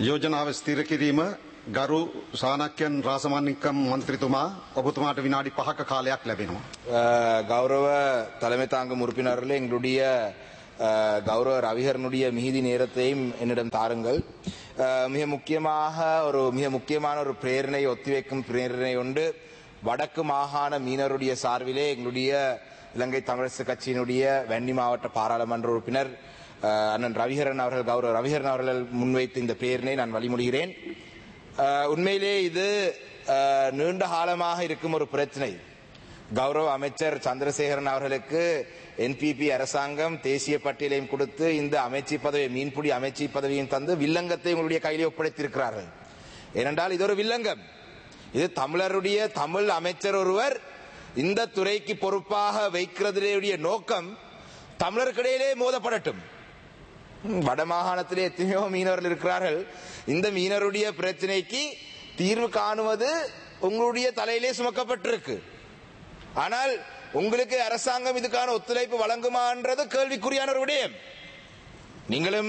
යෝජනාව ස්ථිර කිරීම ගරු සානක්‍යන් රාසමන්නිකම් මන්ත්‍රතුමා ඔබතුමාට විනාඩි පහක කාලයක් ලැබෙනවා. அஹ், கௌரவ தலைமை தாங்கும் உறுப்பினர்களே எங்களுடைய அஹ், கௌரவ ரவிகரனுடைய மிகுதி நேரத்தையும் என்னிடம் தாருங்கள் அஹ், மிக முக்கியமாக ஒரு மிக முக்கியமான ஒரு பிரேரணை ஒத்திவைக்கும் பிரேரணை உண்டு வடக்கு மாகாண மீனவருடைய சார்பிலே எங்களுடைய இலங்கை தமிழரசு கட்சியினுடைய வன்னி மாவட்ட பாராளுமன்ற உறுப்பினர் அஹ், அண்ணன் ரவிகரன் அவர்கள் கௌரவ ரவிகரன் அவர்கள் முன்வைத்த இந்த பிரேரணை நான் வழிமொழிகிறேன் அஹ், உண்மையிலே இது அஹ், நீண்ட காலமாக இருக்கும் ஒரு பிரச்சனை கௌரவ அமைச்சர் சந்திரசேகரன் அவர்களுக்கு என்பிபி அரசாங்கம் தேசிய பட்டியலையும் கொடுத்து இந்த அமைச்சு பதவி மீன்பிடி அமைச்சு பதவியும் தந்து வில்லங்கத்தை உங்களுடைய கையிலே ஒப்படைத்திருக்கிறார்கள் ஏனென்றால் இது ஒரு வில்லங்கம் இது தமிழருடைய தமிழ் அமைச்சர் ஒருவர் இந்த துறைக்கு பொறுப்பாக வைக்கிறதுடைய நோக்கம் தமிழர்கிடையிலே மோதப்படட்டும் ம், வட மாகாணத்திலே எத்தனையோ மீனவர்கள் இருக்கிறார்கள் இந்த மீனவருடைய பிரச்சனைக்கு தீர்வு காணுவது உங்களுடைய தலையிலே சுமக்கப்பட்டிருக்கு ஆனால் உங்களுக்கு அரசாங்கம் இதுக்கான ஒத்துழைப்பு வழங்குமான்றது கேள்விக்குறியான ஒரு விடயம் நீங்களும்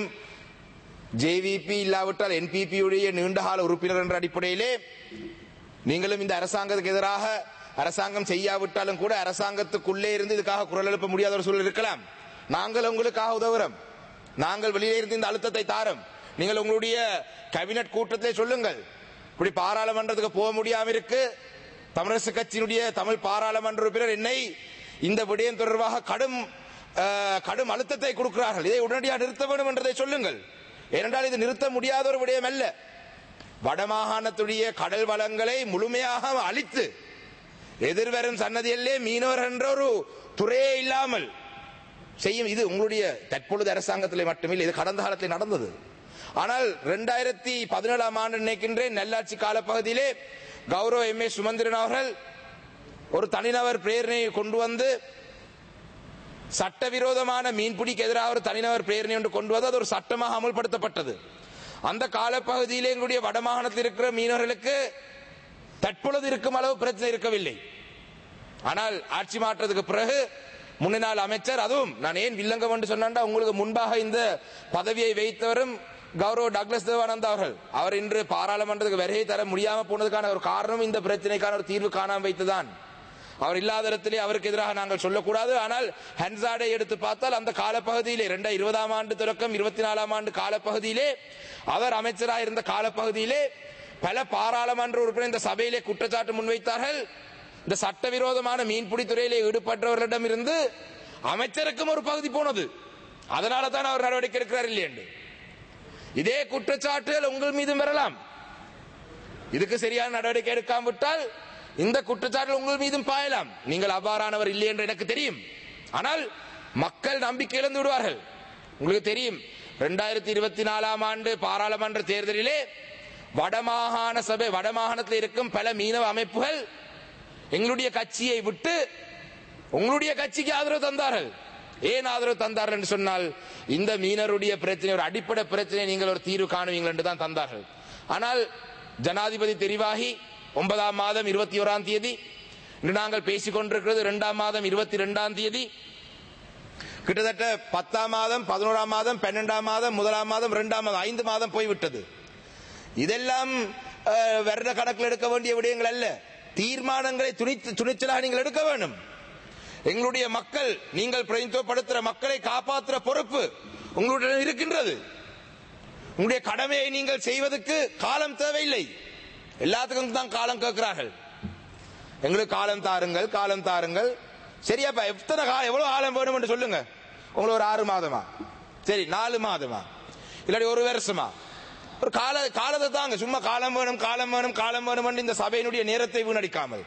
ஜேவிபி இல்லாவிட்டால் என்பிபி உடைய நீண்டகால உறுப்பினர் என்ற அடிப்படையிலே நீங்களும் இந்த அரசாங்கத்துக்கு எதிராக அரசாங்கம் செய்யாவிட்டாலும் கூட அரசாங்கத்துக்குள்ளே இருந்து இதுக்காக குரல் எழுப்ப முடியாத ஒரு சூழல் இருக்கலாம் நாங்கள் உங்களுக்காக உதவுறோம் நாங்கள் வெளியே இருந்து இந்த அழுத்தத்தை தாரோம் நீங்கள் உங்களுடைய கேபினட் கூட்டத்திலே சொல்லுங்கள் இப்படி பாராளுமன்றத்துக்கு போக முடியாம இருக்கு தமிழரசு கட்சியினுடைய தமிழ் பாராளுமன்ற உறுப்பினர் என்னை இந்த விடயம் தொடர்பாக கடும் அஹ், கடும் அழுத்தத்தை கொடுக்கிறார்கள் இதை உடனடியாக நிறுத்த வேண்டும் என்றதை சொல்லுங்கள் ஏனென்றால் இது நிறுத்த முடியாத ஒரு விடயம் அல்ல வடமாகாணத்துடைய கடல் வளங்களை முழுமையாக அழித்து எதிர்வரும் சன்னதியிலே மீனவர் என்ற ஒரு துறையே இல்லாமல் செய்யும் இது உங்களுடைய தற்பொழுது அரசாங்கத்திலே மட்டுமில்லை இது கடந்த காலத்தில் நடந்தது ஆனால் இரண்டாயிரத்தி பதினேழாம் ஆண்டு நினைக்கின்றேன் நல்லாட்சி காலப்பகுதியிலே கௌரவ எம் ஏ சுமந்திரன் அவர்கள் ஒரு தனிநபர் பிரேரணையை கொண்டு வந்து சட்டவிரோதமான மீன்பிடிக்கு எதிராக ஒரு தனிநபர் பிரேரணை ஒன்று கொண்டு வந்து அது ஒரு சட்டமாக அமல்படுத்தப்பட்டது அந்த காலப்பகுதியிலே எங்களுடைய வடமாகாணத்தில் இருக்கிற மீனவர்களுக்கு தற்பொழுது இருக்கும் அளவு பிரச்சனை இருக்கவில்லை ஆனால் ஆட்சி மாற்றத்துக்கு பிறகு முன்னாள் அமைச்சர் அதுவும் நான் ஏன் வில்லங்கம் என்று சொன்னா உங்களுக்கு முன்பாக இந்த பதவியை வைத்தவரும் கௌரவ டக்ளஸ் தேவானந்த் அவர்கள் அவர் இன்று பாராளுமன்றத்துக்கு வருகை தர முடியாம போனதுக்கான ஒரு காரணம் இந்த பிரச்சனைக்கான ஒரு தீர்வு காணாம வைத்துதான் அவர் இல்லாத இடத்திலே அவருக்கு எதிராக நாங்கள் சொல்லக்கூடாது ஆனால் ஹன்சாடை எடுத்து பார்த்தால் அந்த காலப்பகுதியிலே இரண்டாயிரம் இருபதாம் ஆண்டு தொடக்கம் இருபத்தி நாலாம் ஆண்டு காலப்பகுதியிலே அவர் அமைச்சராக இருந்த காலப்பகுதியிலே பல பாராளுமன்ற உறுப்பினர் இந்த சபையிலே குற்றச்சாட்டு முன்வைத்தார்கள் இந்த சட்டவிரோதமான மீன்பிடி துறையிலே ஈடுபட்டவர்களிடம் இருந்து அமைச்சருக்கும் ஒரு பகுதி போனது அதனால தான் அவர் நடவடிக்கை எடுக்கிறார் இல்லை என்று இதே குற்றச்சாட்டுகள் உங்கள் மீதும் வரலாம் இதுக்கு சரியான நடவடிக்கை எடுக்காம விட்டால் இந்த குற்றச்சாட்டு உங்கள் மீதும் பாயலாம் நீங்கள் அவ்வாறானவர் இல்லை என்று எனக்கு தெரியும் ஆனால் மக்கள் நம்பிக்கை இழந்து விடுவார்கள் உங்களுக்கு தெரியும் இரண்டாயிரத்தி இருபத்தி நாலாம் ஆண்டு பாராளுமன்ற தேர்தலிலே வடமாகாண சபை வடமாகாணத்தில் இருக்கும் பல மீனவ அமைப்புகள் எங்களுடைய கட்சியை விட்டு உங்களுடைய கட்சிக்கு ஆதரவு தந்தார்கள் ஏன் ஆதரவு தந்தார்கள் என்று சொன்னால் இந்த மீனருடைய பிரச்சனை ஒரு அடிப்படை பிரச்சனை நீங்கள் ஒரு தீர்வு காணுவீங்கள் என்று தான் தந்தார்கள் ஆனால் ஜனாதிபதி தெரிவாகி ஒன்பதாம் மாதம் இருபத்தி ஓராம் தேதி இன்று நாங்கள் பேசிக் கொண்டிருக்கிறது இரண்டாம் மாதம் இருபத்தி ரெண்டாம் தேதி கிட்டத்தட்ட பத்தாம் மாதம் பதினோராம் மாதம் பன்னெண்டாம் மாதம் முதலாம் மாதம் இரண்டாம் மாதம் ஐந்து மாதம் போய்விட்டது இதெல்லாம் அஹ், வருட கணக்கில் எடுக்க வேண்டிய விடயங்கள் அல்ல தீர்மானங்களை துணித்து துணிச்சலாக நீங்கள் எடுக்க வேண்டும் எங்களுடைய மக்கள் நீங்கள் பிரதிநிதித்துவப்படுத்துகிற மக்களை காப்பாற்றுற பொறுப்பு உங்களுடன் இருக்கின்றது உங்களுடைய கடமையை நீங்கள் செய்வதற்கு காலம் தேவையில்லை எல்லாத்துக்கும் தான் காலம் கேட்கிறார்கள் எங்களுக்கு காலம் தாருங்கள் காலம் தாருங்கள் சரியாப்பா எத்தனை காலம் எவ்வளவு காலம் வேணும் என்று சொல்லுங்க உங்களுக்கு ஒரு ஆறு மாதமா சரி நாலு மாதமா இல்லாட்டி ஒரு வருஷமா ஒரு கால காலத்தை தாங்க சும்மா காலம் வேணும் காலம் வேணும் காலம் வேணும் என்று இந்த சபையினுடைய நேரத்தை வீணடிக்காமல்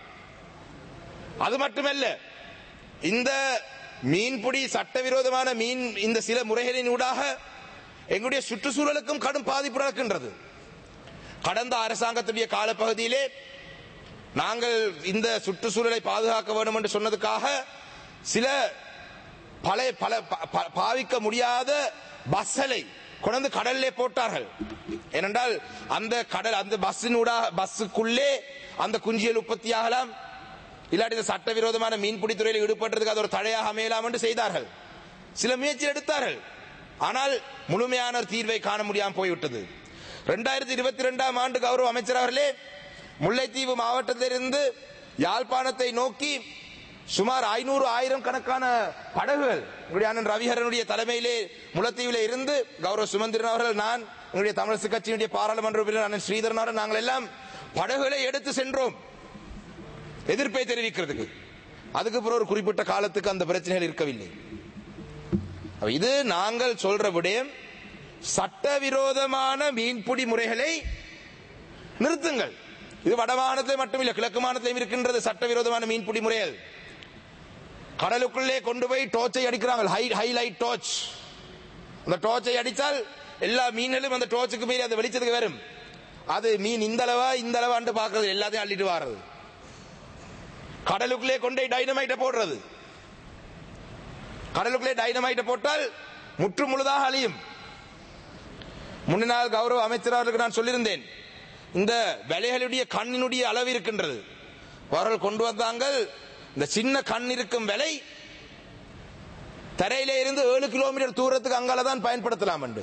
அது மட்டுமல்ல இந்த மீன்பிடி சட்டவிரோதமான மீன் இந்த சில முறைகளின் ஊடாக எங்களுடைய சுற்றுச்சூழலுக்கும் கடும் பாதிப்பு நடக்கின்றது கடந்த அரசாங்கத்துடைய காலப்பகுதியிலே நாங்கள் இந்த சுற்றுச்சூழலை பாதுகாக்க வேண்டும் என்று சொன்னதுக்காக சில பழைய பல ப- ப- பாவிக்க முடியாத பஸ்ஸலை கொண்டு கடல்லே போட்டார்கள் ஏனென்றால் அந்த கடல் அந்த பஸ்ஸினூடா பஸ்ஸுக்குள்ளே அந்த குஞ்சியல் உற்பத்தி ஆகலாம் இல்லாட்டி இந்த சட்டவிரோதமான மீன்பிடி துறையில் ஈடுபட்டதுக்கு அது ஒரு தடையாக அமையலாம் என்று செய்தார்கள் சில முயற்சி எடுத்தார்கள் ஆனால் முழுமையான ஒரு தீர்வை காண முடியாமல் போய்விட்டது ரெண்டாயிரத்தி இருபத்தி ரெண்டாம் ஆண்டு கௌரவ அமைச்சர் அவர்களே முல்லைத்தீவு மாவட்டத்திலிருந்து யாழ்ப்பாணத்தை நோக்கி சுமார் ஐநூறு ஆயிரம் கணக்கான படகுகள் எங்களுடைய அண்ணன் ரவிஹரனுடைய தலைமையிலே முல்லைத்தீவிலே இருந்து கௌரவ சுமந்திரன் அவர்கள் நான் எங்களுடைய தமிழரசு கட்சியினுடைய பாராளுமன்ற உறுப்பினர் அண்ணன் ஸ்ரீதரன் அவர்கள் நாங்கள் எல்லாம் படகுகளை எடுத்து சென்றோம் எதிர்ப்பை தெரிவிக்கிறதுக்கு அதுக்கு பிறகு ஒரு குறிப்பிட்ட காலத்துக்கு அந்த பிரச்சனைகள் இருக்கவில்லை அப்ப இது நாங்கள் சொல்ற விடயம் சட்டவிரோதமான மீன்பிடி முறைகளை நிறுத்துங்கள் இது வடமானத்தில் மட்டுமில்லை கிழக்கு மாநிலத்திலும் இருக்கின்றது சட்டவிரோதமான மீன்பிடி முறைகள் கடலுக்குள்ளே கொண்டு போய் டோர்ச்சை அடிக்கிறாங்க ஹை ஹைலைட் டார்ச் அந்த டார்ச்சை அடித்தால் எல்லா மீன்களும் அந்த டார்ச்சுக்கு மீறி அந்த வெளிச்சத்துக்கு வரும் அது மீன் இந்த அளவா இந்த அளவான்னு பாக்குறது எல்லாத்தையும் அள்ளிட்டு வாரது கடலுக்குள்ளே கொண்டு டைனமைட்டை போடுறது கடலுக்குள்ளே டைனமைட்டை போட்டால் முற்று முழுதாக அழியும் முன்னால் கௌரவ அமைச்சர் அவர்களுக்கு நான் சொல்லியிருந்தேன் இந்த விலைகளுடைய கண்ணினுடைய அளவு இருக்கின்றது அவர்கள் கொண்டு வந்தாங்கள் இந்த சின்ன கண் இருக்கும் விலை தரையிலே இருந்து ஏழு கிலோமீட்டர் தூரத்துக்கு அங்கால தான் பயன்படுத்தலாம் என்று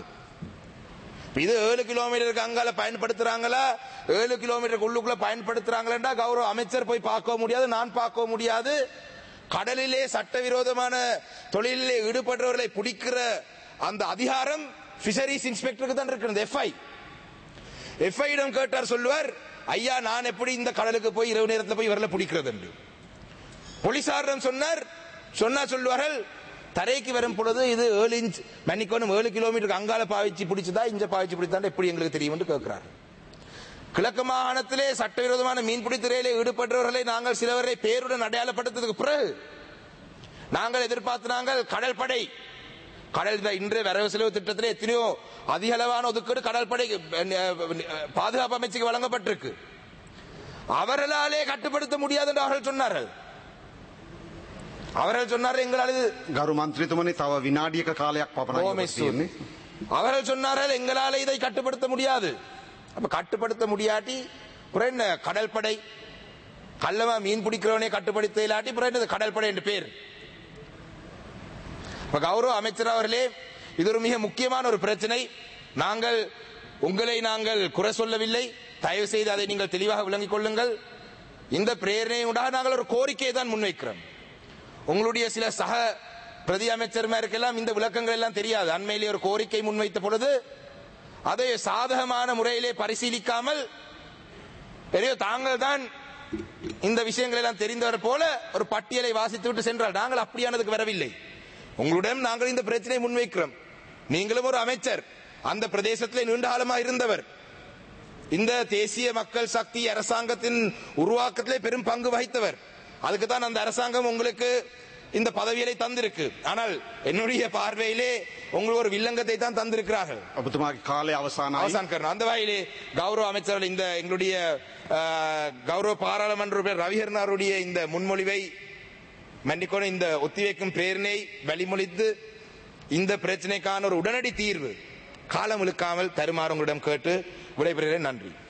இது ஏழு கிலோமீட்டருக்கு அங்கால பயன்படுத்துறாங்களா ஏழு கிலோமீட்டருக்கு உள்ளுக்குள்ள பயன்படுத்துறாங்களா கௌரவ அமைச்சர் போய் பார்க்க முடியாது நான் பார்க்க முடியாது கடலிலே சட்டவிரோதமான தொழிலிலே ஈடுபடுறவர்களை பிடிக்கிற அந்த அதிகாரம் பிஷரிஸ் இன்ஸ்பெக்டருக்கு தான் இருக்கிறது எஃப்ஐ எஃப்ஐ இடம் கேட்டார் சொல்லுவார் ஐயா நான் எப்படி இந்த கடலுக்கு போய் இரவு நேரத்தில் போய் இவர்களை பிடிக்கிறது என்று போலீசாரிடம் சொன்னார் சொன்னா சொல்லுவார்கள் தரைக்கு வரும் பொழுது இது ஏழு இன்ச் மன்னிக்கணும் ஏழு கிலோமீட்டருக்கு அங்கால பாவிச்சு பிடிச்சதா இஞ்ச பாவிச்சு பிடிச்சதா எப்படி எங்களுக்கு தெரியும் என்று கேட்கிறார் கிழக்கு மாகாணத்திலே சட்டவிரோதமான மீன்பிடி துறையிலே ஈடுபட்டவர்களை நாங்கள் சிலவரை பேருடன் அடையாளப்படுத்ததுக்கு பிறகு நாங்கள் எதிர்பார்த்து நாங்கள் கடல் படை கடல் இந்த இன்று வரவு செலவு திட்டத்திலே எத்தனையோ அதிக அளவான ஒதுக்கீடு கடல் படை பாதுகாப்பு அமைச்சுக்கு வழங்கப்பட்டிருக்கு அவர்களாலே கட்டுப்படுத்த முடியாது என்று அவர்கள் சொன்னார்கள் அவர்கள் சொன்னார்கள் எங்களால் இது ගරු මන්ත්‍රීතුමනි තව විනාඩියක කාලයක් පමණයි ஓ, ඔබ மெஸ்ஸூர். තියෙන්නේ. அவர்கள் சொன்னார்கள் எங்களால இதை கட்டுப்படுத்த முடியாது அப்ப கட்டுப்படுத்த முடியாட்டி அப்புறம் என்ன கடல் படை கள்ளமா மீன் பிடிக்கிறவனே கட்டுப்படுத்த இல்லாட்டி அப்புறம் என்னது கடல் படை என்று பேர் இப்ப கௌரவ அமைச்சர் அவர்களே இது ஒரு மிக முக்கியமான ஒரு பிரச்சனை நாங்கள் உங்களை நாங்கள் குறை சொல்லவில்லை தயவு செய்து அதை நீங்கள் தெளிவாக விளங்கிக் கொள்ளுங்கள் இந்த பிரேரணையுடாக நாங்கள் ஒரு கோரிக்கையை தான் முன்வைக்கிறோம் உங்களுடைய சில சக பிரதி அமைச்சர்மாருக்கெல்லாம் இந்த விளக்கங்கள் எல்லாம் தெரியாது அண்மையிலே ஒரு கோரிக்கை முன்வைத்த பொழுது அதை சாதகமான முறையிலே பரிசீலிக்காமல் பெரிய தாங்கள் தான் இந்த விஷயங்கள் எல்லாம் தெரிந்தவர் போல ஒரு பட்டியலை வாசித்து விட்டு சென்றால் நாங்கள் அப்படியானதுக்கு வரவில்லை உங்களிடம் நாங்கள் இந்த பிரச்சனையை முன்வைக்கிறோம் நீங்களும் ஒரு அமைச்சர் அந்த பிரதேசத்திலே நீண்ட காலமா இருந்தவர் இந்த தேசிய மக்கள் சக்தி அரசாங்கத்தின் உருவாக்கத்திலே பெரும் பங்கு வகித்தவர் அதுக்கு தான் அந்த அரசாங்கம் உங்களுக்கு இந்த பதவிகளை தந்திருக்கு ஆனால் என்னுடைய பார்வையிலே உங்களுக்கு ஒரு வில்லங்கத்தை தான் தந்திருக்கிறார்கள் ඔබතුමාගේ කාලය අවසානයි. அவசான் கரணும் அந்த வகையிலே கௌரவ அமைச்சர்கள் இந்த எங்களுடைய அஹ், கௌரவ பாராளுமன்ற உறுப்பினர் ரவிஹரனாருடைய இந்த முன்மொழிவை மன்னிக்கணும் இந்த ஒத்திவைக்கும் பிரேரணை வழிமொழித்து இந்த பிரச்சனைக்கான ஒரு உடனடி தீர்வு காலம் இழுக்காமல் தருமாறு உங்களிடம் கேட்டு விடைபெறுகிறேன் நன்றி